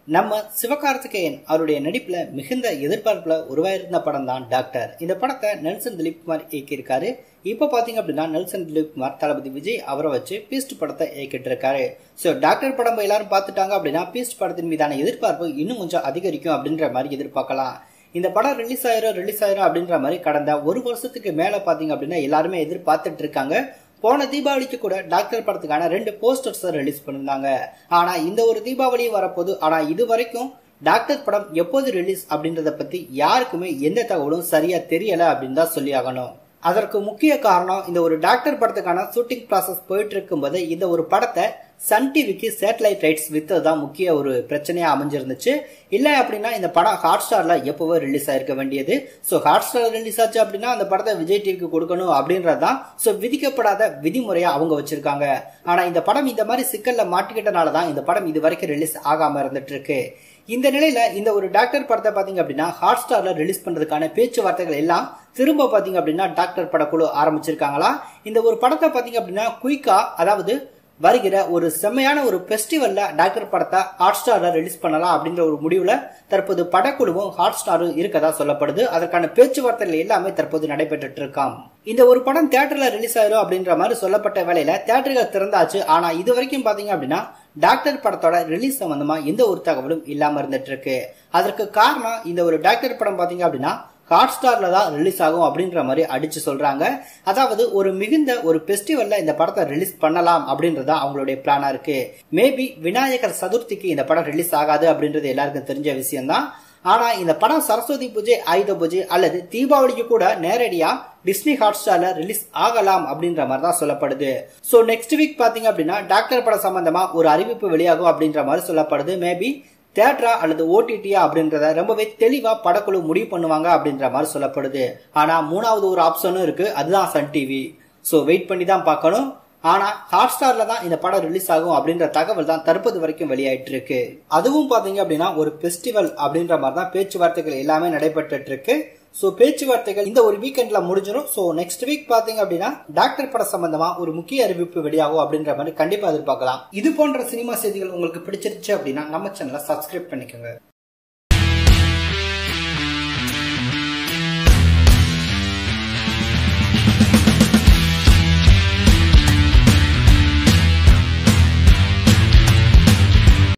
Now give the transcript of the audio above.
நம்ம சிவகார்த்திகேயன் அவருடைய நடிப்புல மிகுந்த எதிர்பார்ப்புல உருவாயிருந்த படம் தான் டாக்டர் இந்த படத்தை நெல்சன் திலீப் குமார் இயக்கியிருக்காரு இப்ப பாத்தீங்க அப்படின்னா நெல்சன் திலீப் குமார் தளபதி விஜய் அவரை வச்சு பீஸ்ட் படத்தை இயக்கிட்டு இருக்காரு சோ டாக்டர் படம் எல்லாரும் பார்த்துட்டாங்க அப்படின்னா பீஸ்ட் படத்தின் மீதான எதிர்பார்ப்பு இன்னும் கொஞ்சம் அதிகரிக்கும் அப்படின்ற மாதிரி எதிர்பார்க்கலாம் இந்த படம் ரிலீஸ் ஆயிரும் ரிலீஸ் ஆயிரும் அப்படின்ற மாதிரி கடந்த ஒரு வருஷத்துக்கு மேல பாத்தீங்க அப்படின்னா எல்லாருமே எதிர்பார்த்துட்டு இருக்காங்க போன தீபாவளிக்கு கூட டாக்டர் படத்துக்கான ரெண்டு போஸ்டர்ஸ் ரிலீஸ் பண்ணிருந்தாங்க ஆனா இந்த ஒரு தீபாவளியும் வரப்போது ஆனா இது வரைக்கும் டாக்டர் படம் எப்போது ரிலீஸ் அப்படின்றத பத்தி யாருக்குமே எந்த தகவலும் சரியா தெரியல அப்படின்னு தான் சொல்லி ஆகணும் அதற்கு முக்கிய காரணம் இந்த ஒரு டாக்டர் படத்துக்கான ஷூட்டிங் ப்ராசஸ் போயிட்டு இருக்கும்போது இந்த ஒரு படத்தை சன் டிவிக்கு சேட்டலைட் ரைட்ஸ் வித்தது தான் முக்கிய ஒரு பிரச்சனையா அமைஞ்சிருந்துச்சு இல்லை அப்படின்னா இந்த படம் ஹாட் ஸ்டார்ல எப்பவோ ரிலீஸ் ஆயிருக்க வேண்டியது ஸோ ஹாட் ஸ்டார் ரிலீஸ் ஆச்சு அப்படின்னா அந்த படத்தை விஜய் டிவிக்கு கொடுக்கணும் அப்படின்றது தான் ஸோ விதிக்கப்படாத விதிமுறையா அவங்க வச்சிருக்காங்க ஆனா இந்த படம் இந்த மாதிரி சிக்கல்ல மாட்டிக்கிட்டனால தான் இந்த படம் இது வரைக்கும் ரிலீஸ் ஆகாம இருந்துட்டு இருக்கு இந்த நிலையில இந்த ஒரு டாக்டர் படத்தை பாத்தீங்க அப்படின்னா ஹாட் ஸ்டார்ல ரிலீஸ் பண்றதுக்கான பேச்சுவார்த்தைகள் எல்லாம் திரும்ப பாத்தீங்க அப்படின்னா டாக்டர் படக்குழு ஆரம்பிச்சிருக்காங்களா இந்த ஒரு படத்தை பாத்தீங்க அப்படின்னா குயிக்கா அதாவது வருகிற ஒரு செம்மையான ஒரு பெஸ்டிவல்ல டாக்டர் படத்தை ஹாட் ஸ்டார்ல ரிலீஸ் பண்ணலாம் அப்படின்ற ஒரு முடிவுல தற்போது படக்குழுவும் ஹாட் ஸ்டாரும் இருக்கதா சொல்லப்படுது அதற்கான பேச்சுவார்த்தைகள் எல்லாமே தற்போது நடைபெற்று இருக்காம் இந்த ஒரு படம் தியேட்டர்ல ரிலீஸ் ஆயிரும் அப்படின்ற மாதிரி சொல்லப்பட்ட வேலையில தியேட்டர்கள் திறந்தாச்சு ஆனா இது வரைக்கும் பாத்தீங்க அப்படின்னா டாக்டர் படத்தோட ரிலீஸ் சம்பந்தமா எந்த ஒரு தகவலும் இல்லாம இருந்துட்டு இருக்கு அதற்கு காரணம் இந்த ஒரு டாக்டர் படம் பாத்தீங்க அப்படின்னா ஹாட் ஸ்டார்ல தான் ரிலீஸ் ஆகும் அப்படின்ற மாதிரி அடிச்சு சொல்றாங்க அதாவது ஒரு மிகுந்த ஒரு பெஸ்டிவல்ல இந்த படத்தை ரிலீஸ் பண்ணலாம் அப்படின்றத அவங்களுடைய பிளானா இருக்கு மேபி விநாயகர் சதுர்த்திக்கு இந்த படம் ரிலீஸ் ஆகாது அப்படின்றது எல்லாருக்கும் தெரிஞ்ச விஷயம் தான் ஆனா இந்த படம் சரஸ்வதி பூஜை ஆயுத பூஜை அல்லது தீபாவளிக்கு கூட நேரடியா டிஸ்னி ஹாட் ஸ்டார்ல ரிலீஸ் ஆகலாம் அப்படின்ற மாதிரி தான் சொல்லப்படுது சோ நெக்ஸ்ட் வீக் பாத்தீங்க அப்படின்னா டாக்டர் படம் சம்பந்தமா ஒரு அறிவிப்பு வெளியாகும் அப்படின்ற மாதிரி சொல்லப்படுது மேபி தேட்டரா அல்லது ஓடிடியா அப்படின்றத ரொம்பவே தெளிவா படக்குழு முடிவு பண்ணுவாங்க அப்படின்ற மாதிரி சொல்லப்படுது ஆனா மூணாவது ஒரு ஆப்ஷனும் இருக்கு அதுதான் சன் டிவி சோ வெயிட் பண்ணி தான் பார்க்கணும் ஆனா ஹாட் ஸ்டார்ல தான் இந்த படம் ரிலீஸ் ஆகும் அப்படின்ற தகவல் தான் தற்போது வரைக்கும் வெளியாயிட்டு இருக்கு அதுவும் பாத்தீங்க அப்படின்னா ஒரு பெஸ்டிவல் அப்படின்ற மாதிரி தான் பேச்சுவார்த்தைகள் எல்லாமே நடைபெற்று இருக்கு சோ பேச்சுவார்த்தைகள் இந்த ஒரு வீக்கெண்ட்ல முடிஞ்சிடும் சோ நெக்ஸ்ட் வீக் பாத்தீங்க அப்படின்னா டாக்டர் படம் சம்பந்தமா ஒரு முக்கிய அறிவிப்பு வெளியாகும் அப்படின்ற மாதிரி கண்டிப்பா எதிர்பார்க்கலாம் இது போன்ற சினிமா செய்திகள் உங்களுக்கு பிடிச்சிருச்சு அப்படின்னா நம்ம சேனலை சப்ஸ்கிரைப் பண்ணிக்கோங்க